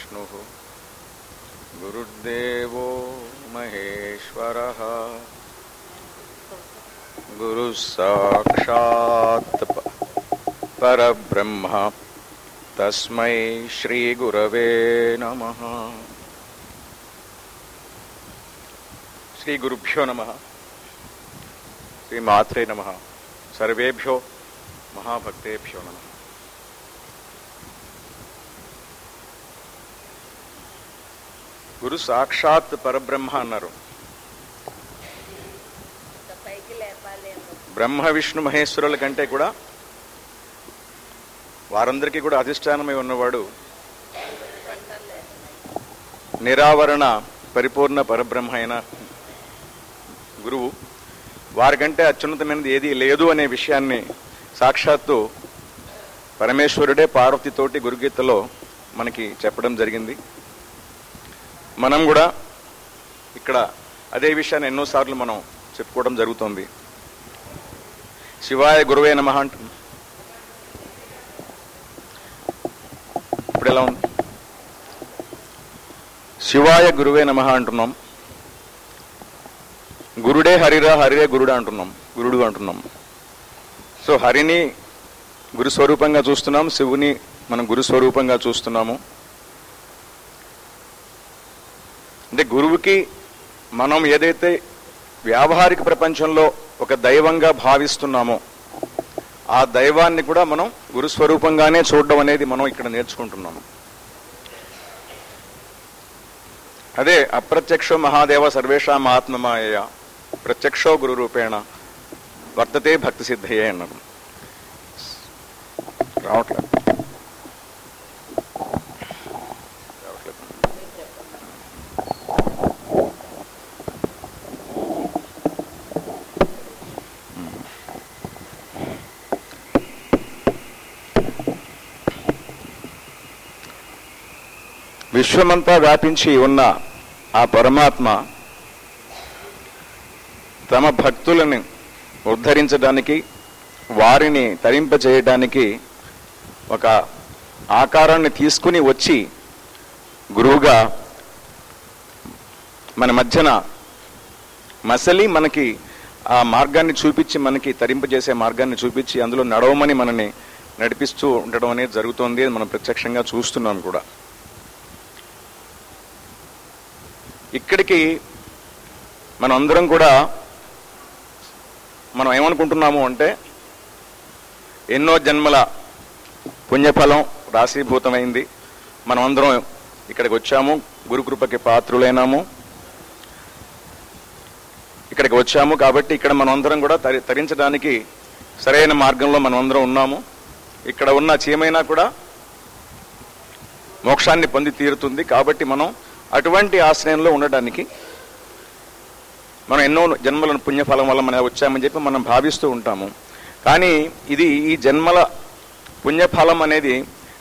गुरुर्विष्णुः गुरुर्देवो महेश्वरः गुरुः साक्षात् प- परब्रह्म तस्मै श्रीगुरवे नमः श्रीगुरुभ्यो नमः श्रीमात्रे नमः सर्वेभ्यो महाभक्तेभ्यो नमः గురు సాక్షాత్ పరబ్రహ్మ అన్నారు పైకి లేపాలి అన్న బ్రహ్మ విష్ణు మహేశ్వరుల కంటే కూడా వారందరికీ కూడా అధిష్టానమై ఉన్నవాడు నిరావరణ పరిపూర్ణ పరబ్రహ్మ అయిన గురువు వారికంటే అత్యున్నతమైనది ఏదీ లేదు అనే విషయాన్ని సాక్షాత్తు పరమేశ్వరుడే పార్వతితోటి గురుగీతలో మనకి చెప్పడం జరిగింది మనం కూడా ఇక్కడ అదే విషయాన్ని ఎన్నోసార్లు మనం చెప్పుకోవడం జరుగుతుంది శివాయ గురువే నమ అంటున్నాం ఇప్పుడు ఎలా ఉంది శివాయ గురువే నమ అంటున్నాం గురుడే హరిరా హరిరే గురుడా అంటున్నాం గురుడు అంటున్నాం సో హరిని గురు స్వరూపంగా చూస్తున్నాం శివుని మనం గురు స్వరూపంగా చూస్తున్నాము అంటే గురువుకి మనం ఏదైతే వ్యావహారిక ప్రపంచంలో ఒక దైవంగా భావిస్తున్నామో ఆ దైవాన్ని కూడా మనం గురు స్వరూపంగానే చూడడం అనేది మనం ఇక్కడ నేర్చుకుంటున్నాము అదే అప్రత్యక్షో మహాదేవ సర్వేషాం ఆత్మమాయ ప్రత్యక్షో గురు రూపేణ వర్తతే భక్తి సిద్ధయే అన్నారు రావట్లేదు రావట్లేదు విశ్వమంతా వ్యాపించి ఉన్న ఆ పరమాత్మ తమ భక్తులను ఉద్ధరించడానికి వారిని తరింపజేయడానికి ఒక ఆకారాన్ని తీసుకుని వచ్చి గురువుగా మన మధ్యన మసలి మనకి ఆ మార్గాన్ని చూపించి మనకి తరింపజేసే మార్గాన్ని చూపించి అందులో నడవమని మనని నడిపిస్తూ ఉండడం అనేది జరుగుతోంది అది మనం ప్రత్యక్షంగా చూస్తున్నాం కూడా ఇక్కడికి మనం అందరం కూడా మనం ఏమనుకుంటున్నాము అంటే ఎన్నో జన్మల పుణ్యఫలం రాశీభూతమైంది మనం అందరం ఇక్కడికి వచ్చాము గురుకృపకి పాత్రులైనాము ఇక్కడికి వచ్చాము కాబట్టి ఇక్కడ మనం అందరం కూడా తరి తరించడానికి సరైన మార్గంలో మనం అందరం ఉన్నాము ఇక్కడ ఉన్న చీమైనా కూడా మోక్షాన్ని పొంది తీరుతుంది కాబట్టి మనం అటువంటి ఆశ్రయంలో ఉండడానికి మనం ఎన్నో జన్మల పుణ్యఫలం వల్ల మనం వచ్చామని చెప్పి మనం భావిస్తూ ఉంటాము కానీ ఇది ఈ జన్మల పుణ్యఫలం అనేది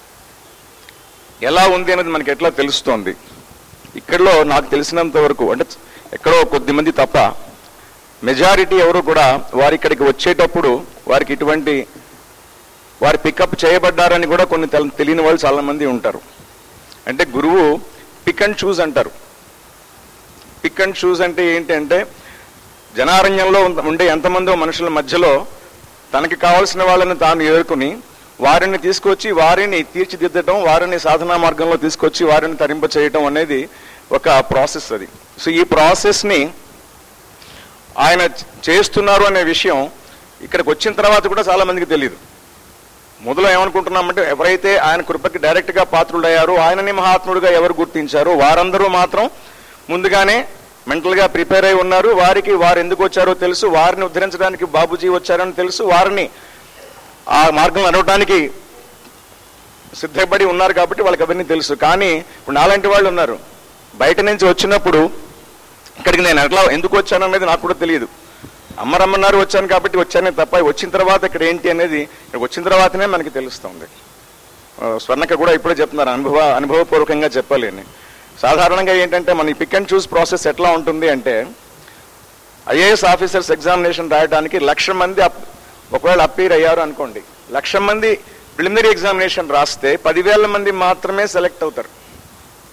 ఎలా ఉంది అనేది మనకి ఎట్లా తెలుస్తోంది ఇక్కడలో నాకు తెలిసినంత వరకు అంటే ఎక్కడో కొద్ది మంది తప్ప మెజారిటీ ఎవరు కూడా వారి ఇక్కడికి వచ్చేటప్పుడు వారికి ఇటువంటి వారు పికప్ చేయబడ్డారని కూడా కొన్ని తెల- తెలియని వాళ్ళు చాలా మంది ఉంటారు అంటే గురువు పిక్ అండ్ చూస్ అంటారు పిక్ అండ్ చూస్ అంటే ఏంటి అంటే జనారణ్యంలో ఉన్న- ఉండే ఎంతమందో మనుషుల మధ్యలో తనకి కావలసిన వాళ్ళని తాను ఎదుర్కొని వారిని తీసుకొచ్చి వారిని తీర్చిదిద్దడం వారిని సాధనా మార్గంలో తీసుకొచ్చి వారిని తరింప చేయటం అనేది ఒక ప్రాసెస్ అది సో ఈ ప్రాసెస్ని ఆయన చేస్తున్నారు అనే విషయం ఇక్కడికి వచ్చిన తర్వాత కూడా చాలా మందికి తెలియదు మొదలు ఏమనుకుంటున్నామంటే ఎవరైతే ఆయన కృపకి డైరెక్ట్ గా పాత్రుడయ్యారో ఆయనని మహాత్ముడుగా ఎవరు గుర్తించారో వారందరూ మాత్రం ముందుగానే మెంటల్ గా ప్రిపేర్ అయి ఉన్నారు వారికి వారు ఎందుకు వచ్చారో తెలుసు వారిని ఉద్ధరించడానికి బాబుజీ వచ్చారని తెలుసు వారిని ఆ మార్గం నడవడానికి సిద్ధపడి ఉన్నారు కాబట్టి వాళ్ళకి అవన్నీ తెలుసు కానీ ఇప్పుడు నాలాంటి వాళ్ళు ఉన్నారు బయట నుంచి వచ్చినప్పుడు ఇక్కడికి నేను ఎట్లా ఎందుకు వచ్చాను అనేది నాకు కూడా తెలియదు అమ్మ రమ్మన్నారు వచ్చాను కాబట్టి వచ్చానే తప్ప వచ్చిన తర్వాత ఇక్కడ ఏంటి అనేది ఇక్కడ వచ్చిన తర్వాతనే మనకి తెలుస్తుంది ఆ, స్వర్ణక కూడా ఇప్పుడే చెప్తున్నారు అనుభవ అనుభవపూర్వకంగా చెప్పాలి అని సాధారణంగా ఏంటంటే మన పిక్ అండ్ చూస్ ప్రాసెస్ ఎట్లా ఉంటుంది అంటే ఐఏఎస్ ఆఫీసర్స్ ఎగ్జామినేషన్ రాయడానికి లక్ష మంది అప్- ఒకవేళ అప్పీర్ అయ్యారు అనుకోండి లక్ష మంది ప్రిలిమినరీ ఎగ్జామినేషన్ రాస్తే పదివేల మంది మాత్రమే సెలెక్ట్ అవుతారు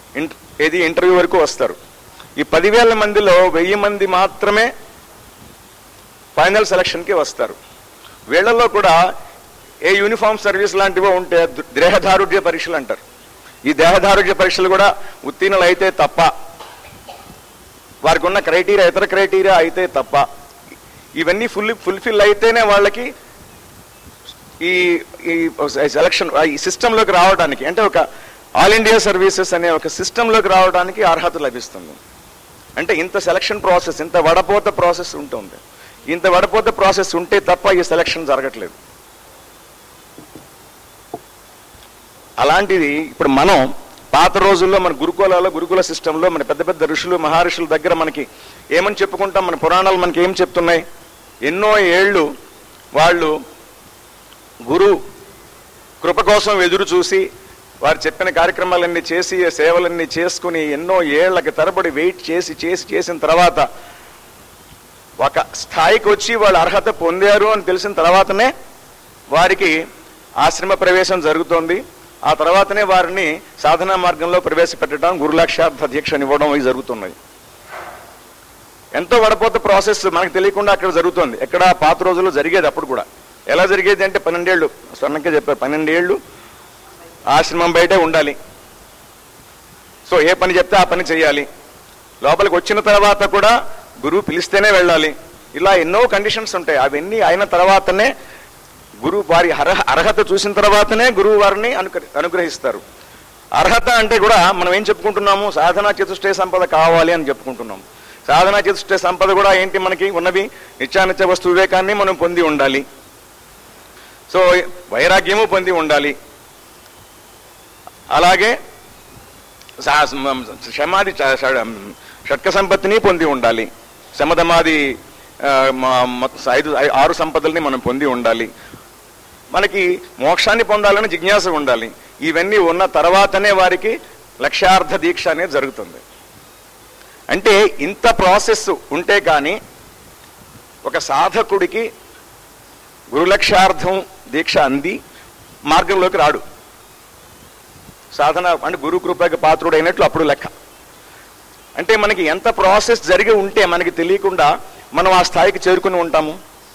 ఇంట- ఏది ఇంటర్వ్యూ వరకు వస్తారు ఈ పదివేల మందిలో వెయ్యి మంది మాత్రమే ఫైనల్ సెలక్షన్కి వస్తారు వీళ్ళల్లో కూడా ఏ యూనిఫామ్ సర్వీస్ లాంటివో ఉంటే ద- దేహదారుఢ్య పరీక్షలు అంటారు ఈ దేహదారుఢ్య పరీక్షలు కూడా ఉత్తీర్ణులు అయితే తప్ప వారికి ఉన్న క్రైటీరియా ఇతర క్రైటీరియా అయితే తప్ప ఇవన్నీ ఫుల్ ఫుల్ఫిల్ అయితేనే వాళ్ళకి ఈ ఈ సెలక్షన్ ఈ సిస్టంలోకి రావడానికి అంటే ఒక ఆల్ ఇండియా సర్వీసెస్ అనే ఒక సిస్టంలోకి రావడానికి అర్హత లభిస్తుంది అంటే ఇంత సెలక్షన్ ప్రాసెస్ ఇంత వడపోత ప్రాసెస్ ఉంటుంది ఇంత వడపోత ప్రాసెస్ ఉంటే తప్ప ఈ సెలక్షన్ జరగట్లేదు అలాంటిది ఇప్పుడు మనం పాత రోజుల్లో మన గురుకులాల్లో గురుకుల సిస్టంలో మన పెద్ద పెద్ద ఋషులు మహర్షుల దగ్గర మనకి ఏమని చెప్పుకుంటాం మన పురాణాలు మనకి ఏం చెప్తున్నాయి ఎన్నో ఏళ్ళు వాళ్ళు గురు కృప కోసం ఎదురు చూసి వారు చెప్పిన కార్యక్రమాలన్నీ చేసి సేవలన్నీ చేసుకుని ఎన్నో ఏళ్లకి తరబడి వెయిట్ చేసి చేసి చేసిన తర్వాత ఒక స్థాయికి వచ్చి వాళ్ళు అర్హత పొందారు అని తెలిసిన తర్వాతనే వారికి ఆశ్రమ ప్రవేశం జరుగుతోంది ఆ తర్వాతనే వారిని సాధనా మార్గంలో ప్రవేశపెట్టడం గురులక్షార్థ దీక్షను ఇవ్వడం ఇవి జరుగుతున్నాయి ఎంతో వడపోత ప్రాసెస్ మనకు తెలియకుండా అక్కడ జరుగుతుంది ఎక్కడ పాత రోజుల్లో జరిగేది అప్పుడు కూడా ఎలా జరిగేది అంటే పన్నెండేళ్ళు స్వర్ణకే చెప్పారు పన్నెండేళ్ళు ఆశ్రమం బయటే ఉండాలి సో ఏ పని చెప్తే ఆ పని చేయాలి లోపలికి వచ్చిన తర్వాత కూడా గురువు పిలిస్తేనే వెళ్ళాలి ఇలా ఎన్నో కండిషన్స్ ఉంటాయి అవన్నీ అయిన తర్వాతనే గురువు వారి అర్హ అర్హత చూసిన తర్వాతనే గురువు వారిని అనుగ్ర అనుగ్రహిస్తారు అర్హత అంటే కూడా మనం ఏం చెప్పుకుంటున్నాము సాధనా చతుష్టయ సంపద కావాలి అని చెప్పుకుంటున్నాం సాధనా చతుష్టయ సంపద కూడా ఏంటి మనకి ఉన్నవి నిత్యానిత్య వస్తు వివేకాన్ని మనం పొంది ఉండాలి సో వైరాగ్యము పొంది ఉండాలి అలాగే సా- మ- శమాది చ- ష- షట్క సంపత్తిని పొంది ఉండాలి శమధమాది ఆ, మ- మొత్తం ఐదు ఐ- ఆరు సంపదల్ని మనం పొంది ఉండాలి మనకి మోక్షాన్ని పొందాలని జిజ్ఞాస ఉండాలి ఇవన్నీ ఉన్న తర్వాతనే వారికి లక్ష్యార్థ దీక్ష అనేది జరుగుతుంది అంటే ఇంత ప్రాసెస్ ఉంటే కానీ ఒక సాధకుడికి గురులక్ష్యార్థం దీక్ష అంది మార్గంలోకి రాడు సాధన అంటే గురు కృపకి పాత్రుడైనట్లు అప్పుడు లెక్క అంటే మనకి ఎంత ప్రాసెస్ జరిగి ఉంటే మనకి తెలియకుండా మనం ఆ స్థాయికి చేరుకుని ఉంటాము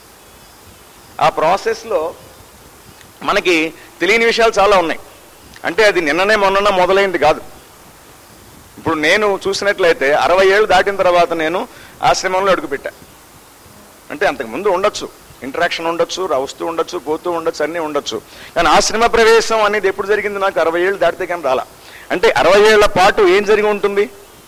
ఆ ప్రాసెస్లో మనకి తెలియని విషయాలు చాలా ఉన్నాయి అంటే అది నిన్ననే మొన్న మొదలైంది కాదు ఇప్పుడు నేను చూసినట్లయితే అరవై ఏళ్ళు దాటిన తర్వాత నేను ఆశ్రమంలో అడుగుపెట్టా అంటే అంతకుముందు ఉండొచ్చు ఇంటరాక్షన్ ఉండొచ్చు రా- వస్తూ ఉండొచ్చు పోతూ ఉండొచ్చు అన్నీ ఉండొచ్చు కానీ ఆశ్రమ ప్రవేశం అనేది ఎప్పుడు జరిగింది నాకు అరవై ఏళ్ళు దాటితే కానీ రాలా అంటే అరవై ఏళ్ల పాటు ఏం జరిగి ఉంటుంది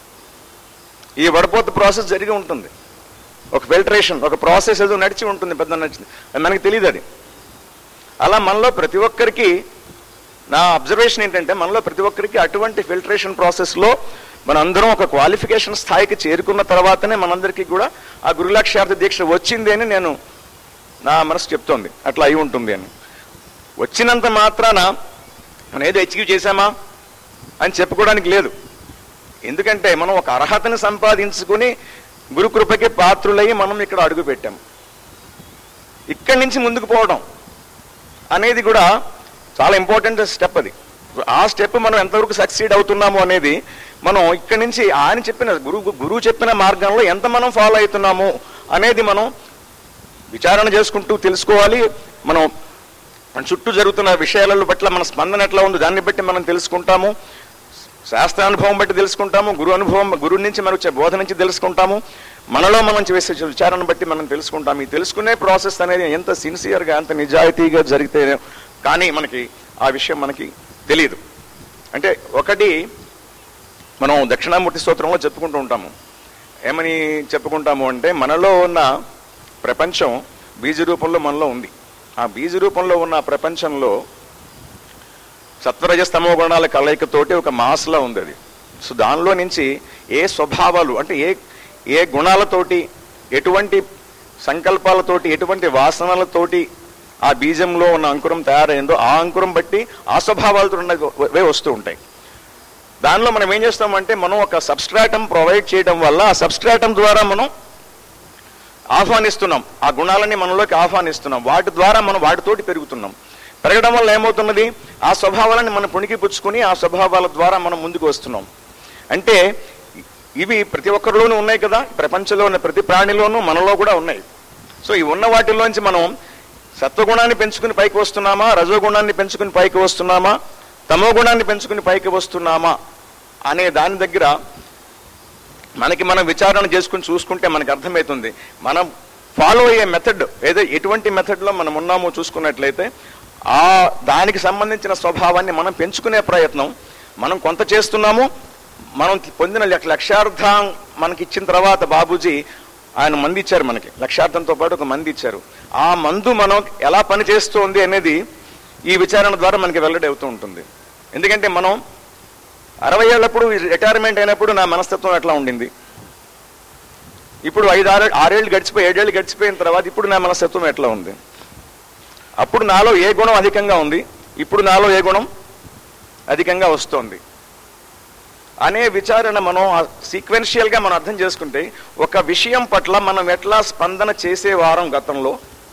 ఈ వడపోత ప్రాసెస్ జరిగి ఉంటుంది ఒక ఫిల్టరేషన్ ఒక ప్రాసెస్ ఏదో నడిచి ఉంటుంది పెద్ద నడిచింది అది మనకి తెలియదు అది అలా మనలో ప్రతి ఒక్కరికి నా అబ్జర్వేషన్ ఏంటంటే మనలో ప్రతి ఒక్కరికి అటువంటి ఫిల్టరేషన్ ప్రాసెస్లో మనందరం ఒక క్వాలిఫికేషన్ స్థాయికి చేరుకున్న తర్వాతనే మనందరికీ కూడా ఆ గురులక్ష్యార్థ దీక్ష వచ్చింది అని నేను నా మనసు చెప్తోంది అట్లా అయి ఉంటుంది అని వచ్చినంత మాత్రాన మనం ఏదో అచీవ్ చేశామా అని చెప్పుకోవడానికి లేదు ఎందుకంటే మనం ఒక అర్హతని సంపాదించుకుని గురుకృపకి పాత్రులయ్యి మనం ఇక్కడ అడుగు పెట్టాం ఇక్కడి నుంచి ముందుకు పోవడం అనేది కూడా చాలా ఇంపార్టెంట్ స్టెప్ అది ఆ స్టెప్ మనం ఎంతవరకు సక్సీడ్ అవుతున్నాము అనేది మనం ఇక్కడి నుంచి ఆయన చెప్పిన గురువు గురువు చెప్పిన మార్గంలో ఎంత మనం ఫాలో అవుతున్నాము అనేది మనం విచారణ చేసుకుంటూ తెలుసుకోవాలి మనం మన చుట్టూ జరుగుతున్న విషయాల పట్ల మన స్పందన ఎట్లా ఉందో దాన్ని బట్టి మనం తెలుసుకుంటాము శాస్త్రానుభవం బట్టి తెలుసుకుంటాము గురు అనుభవం గురువు నుంచి మనకు వచ్చే బోధ నుంచి తెలుసుకుంటాము మనలో మనం చేసే విచారణ బట్టి మనం తెలుసుకుంటాము ఈ తెలుసుకునే ప్రాసెస్ అనేది ఎంత సిన్సియర్గా ఎంత నిజాయితీగా జరిగితే కానీ మనకి ఆ విషయం మనకి తెలియదు అంటే ఒకటి మనం దక్షిణామూర్తి స్తోత్రంలో చెప్పుకుంటూ ఉంటాము ఏమని చెప్పుకుంటాము అంటే మనలో ఉన్న ప్రపంచం బీజ రూపంలో మనలో ఉంది ఆ బీజ రూపంలో ఉన్న ప్రపంచంలో సత్వరజస్తమో గుణాల కలయికతోటి ఒక మాస్లా ఉంది అది సో దానిలో నుంచి ఏ స్వభావాలు అంటే ఏ ఏ గుణాలతోటి ఎటువంటి సంకల్పాలతోటి ఎటువంటి వాసనలతోటి ఆ బీజంలో ఉన్న అంకురం తయారైందో ఆ అంకురం బట్టి ఆ స్వభావాలతో ఉన్నవే వస్తూ ఉంటాయి దానిలో మనం ఏం చేస్తామంటే మనం ఒక సబ్స్ట్రాటం ప్రొవైడ్ చేయడం వల్ల ఆ సబ్స్ట్రాటం ద్వారా మనం ఆహ్వానిస్తున్నాం ఆ గుణాలని మనలోకి ఆహ్వానిస్తున్నాం వాటి ద్వారా మనం వాటితోటి పెరుగుతున్నాం పెరగడం వల్ల ఏమవుతున్నది ఆ స్వభావాలని మనం పుణికి పుచ్చుకుని ఆ స్వభావాల ద్వారా మనం ముందుకు వస్తున్నాం అంటే ఇవి ప్రతి ఒక్కరిలోనూ ఉన్నాయి కదా ప్రపంచంలో ఉన్న ప్రతి ప్రాణిలోనూ మనలో కూడా ఉన్నాయి సో ఈ ఉన్న వాటిలోంచి మనం సత్వగుణాన్ని పెంచుకుని పైకి వస్తున్నామా రజోగుణాన్ని పెంచుకుని పైకి వస్తున్నామా తమో గుణాన్ని పెంచుకుని పైకి వస్తున్నామా అనే దాని దగ్గర మనకి మనం విచారణ చేసుకుని చూసుకుంటే మనకి అర్థమవుతుంది మనం ఫాలో అయ్యే మెథడ్ ఏదో ఎటువంటి మెథడ్లో మనం ఉన్నామో చూసుకున్నట్లయితే ఆ దానికి సంబంధించిన స్వభావాన్ని మనం పెంచుకునే ప్రయత్నం మనం కొంత చేస్తున్నాము మనం పొందిన లక్ష- లక్ష్యార్థం మనకి ఇచ్చిన తర్వాత బాబూజీ ఆయన మంది ఇచ్చారు మనకి లక్ష్యార్థంతో పాటు ఒక మంది ఇచ్చారు ఆ మందు మనం ఎలా పని చేస్తోంది అనేది ఈ విచారణ ద్వారా మనకి వెల్లడి అవుతూ ఉంటుంది ఎందుకంటే మనం అరవై ఏళ్ళప్పుడు రిటైర్మెంట్ అయినప్పుడు నా మనస్తత్వం ఎట్లా ఉండింది ఇప్పుడు ఐదు ఆరు ఆరేళ్ళు గడిచిపోయి ఏడేళ్ళు గడిచిపోయిన తర్వాత ఇప్పుడు నా మనస్తత్వం ఎట్లా ఉంది అప్పుడు నాలో ఏ గుణం అధికంగా ఉంది ఇప్పుడు నాలో ఏ గుణం అధికంగా వస్తోంది అనే విచారణ మనం సీక్వెన్షియల్ గా మనం అర్థం చేసుకుంటే ఒక విషయం పట్ల మనం ఎట్లా స్పందన చేసేవారం గతంలో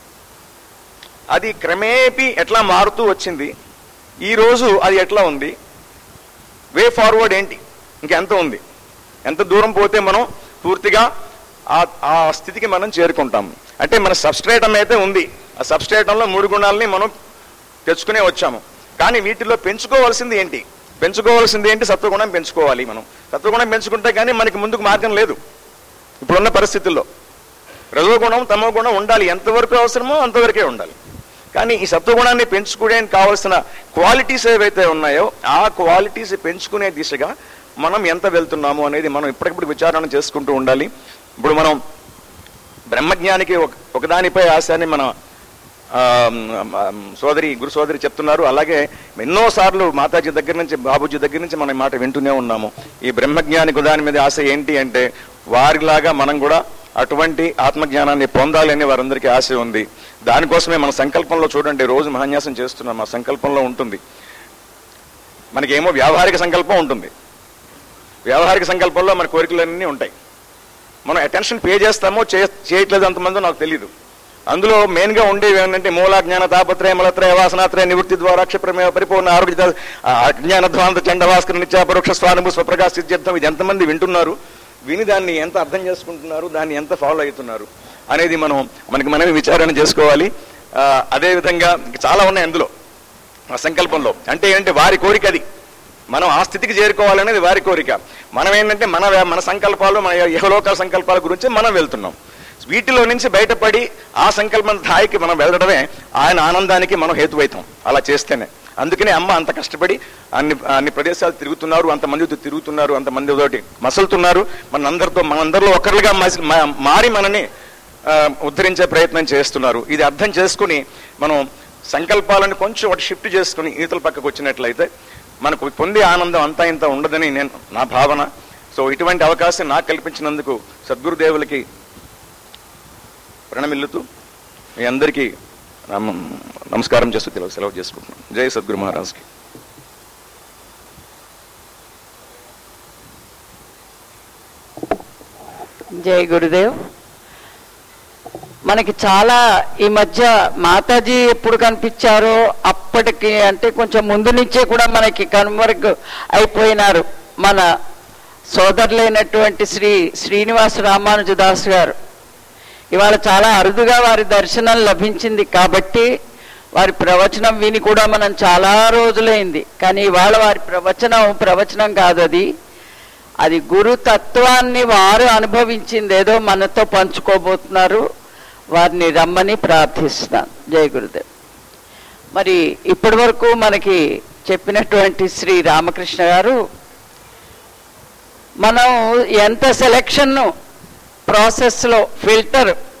అది క్రమేపీ ఎట్లా మారుతూ వచ్చింది ఈ రోజు అది ఎట్లా ఉంది వే ఫార్వర్డ్ ఏంటి ఇంకెంత ఉంది ఎంత దూరం పోతే మనం పూర్తిగా ఆ ఆ స్థితికి మనం చేరుకుంటాం అంటే మన సబ్స్ట్రేటం అయితే ఉంది ఆ సబ్స్ట్రేటంలో మూడు గుణాలని మనం తెచ్చుకునే వచ్చాము కానీ వీటిలో పెంచుకోవాల్సింది ఏంటి పెంచుకోవాల్సింది ఏంటి సత్వగుణం పెంచుకోవాలి మనం సత్వగుణం పెంచుకుంటే కానీ మనకి ముందుకు మార్గం లేదు ఇప్పుడున్న పరిస్థితుల్లో రజోగుణం తమో గుణం ఉండాలి ఎంతవరకు అవసరమో అంతవరకే ఉండాలి కానీ ఈ సత్వగుణాన్ని పెంచుకోవడానికి కావాల్సిన క్వాలిటీస్ ఏవైతే ఉన్నాయో ఆ క్వాలిటీస్ పెంచుకునే దిశగా మనం ఎంత వెళ్తున్నాము అనేది మనం ఇప్పటికిప్పుడు విచారణ చేసుకుంటూ ఉండాలి ఇప్పుడు మనం బ్రహ్మజ్ఞానికి ఒక ఒకదానిపై ఆశ అని మన ఆ, ఆ, సోదరి గురు సోదరి చెప్తున్నారు అలాగే ఎన్నోసార్లు మాతాజీ దగ్గర నుంచి బాబూజీ దగ్గర నుంచి మనం ఈ మాట వింటూనే ఉన్నాము ఈ బ్రహ్మజ్ఞానికి దాని మీద ఆశ ఏంటి అంటే వారిలాగా మనం కూడా అటువంటి ఆత్మజ్ఞానాన్ని పొందాలని వారందరికీ ఆశ ఉంది దానికోసమే మన సంకల్పంలో చూడండి రోజు మహాన్యాసం చేస్తున్నాం ఆ సంకల్పంలో ఉంటుంది మనకేమో వ్యావహారిక సంకల్పం ఉంటుంది వ్యావహారిక సంకల్పంలో మన కోరికలన్నీ ఉంటాయి మనం అటెన్షన్ పే చేస్తామో చే- చేయట్లేదు అంతమందో నాకు తెలియదు అందులో మెయిన్ గా ఉండేవి ఏంటంటే మూల జ్ఞాన తాపత్రయ మలత్రయ వాసనాత్రయ నివృత్తి ద్వారా క్షప్రమేవ పరిపూర్ణ ఆరోగ్య అజ్ఞాన ధ్వాంత చండవాస్కర నిత్య పరోక్ష స్వానుభు స్వప్రకాశ సిద్ధ్యర్థం ఇది ఎంతమంది వింటున్నారు విని దాన్ని ఎంత అర్థం చేసుకుంటున్నారు దాన్ని ఎంత ఫాలో అవుతున్నారు అనేది మనం మనకి మనమే విచారణ చేసుకోవాలి ఆ, అదే విధంగా చాలా ఉన్నాయి అందులో ఆ సంకల్పంలో అంటే ఏంటంటే వారి కోరిక అది మనం ఆ స్థితికి చేరుకోవాలనేది వారి కోరిక మనం ఏంటంటే మన మన సంకల్పాలు మన యహలోక సంకల్పాల గురించి మనం వెళ్తున్నాం వీటిలో నుంచి బయటపడి ఆ సంకల్పం స్థాయికి మనం వెళ్ళడమే ఆయన ఆనందానికి మనం హేతువైతాం అలా చేస్తేనే అందుకనే అమ్మ అంత కష్టపడి అన్ని అన్ని ప్రదేశాలు తిరుగుతున్నారు అంతమందితో తిరుగుతున్నారు అంతమందితోటి మసలుతున్నారు మనందరితో మనందరిలో ఒకరిగా మసి- మా- మారి మనని ఆ, ఉద్ధరించే ప్రయత్నం చేస్తున్నారు ఇది అర్థం చేసుకుని మనం సంకల్పాలను కొంచెం ఒకటి షిఫ్ట్ చేసుకుని ఈతల పక్కకు వచ్చినట్లయితే మనకు పొందే ఆనందం అంతా ఇంత ఉండదని నేను నా భావన సో ఇటువంటి అవకాశం నాకు కల్పించినందుకు సద్గురుదేవులకి ప్రణమిల్లుతూ మీ అందరికీ నమ- నమస్కారం చేస్తూ తెలవు సెలవు చేసుకుంటున్నాను జై సద్గురు మహారాజ్కి జై గురుదేవ్ మనకి చాలా ఈ మధ్య మాతాజీ ఎప్పుడు కనిపించారో అప్పటికి అంటే కొంచెం ముందు నుంచే కూడా మనకి కనుమరుగు అయిపోయినారు మన సోదరులైనటువంటి శ్రీ శ్రీనివాస రామానుజదాస్ గారు ఇవాళ చాలా అరుదుగా వారి దర్శనం లభించింది కాబట్టి వారి ప్రవచనం విని కూడా మనం చాలా రోజులైంది కానీ ఇవాళ వారి ప్రవచనం ప్రవచనం కాదు అది అది గురు తత్వాన్ని వారు అనుభవించింది ఏదో మనతో పంచుకోబోతున్నారు వారిని రమ్మని ప్రార్థిస్తున్నాను జయ గురుదేవ్ మరి ఇప్పటి వరకు మనకి చెప్పినటువంటి శ్రీ రామకృష్ణ గారు మనం ఎంత సెలక్షన్ ప్రాసెస్లో ఫిల్టర్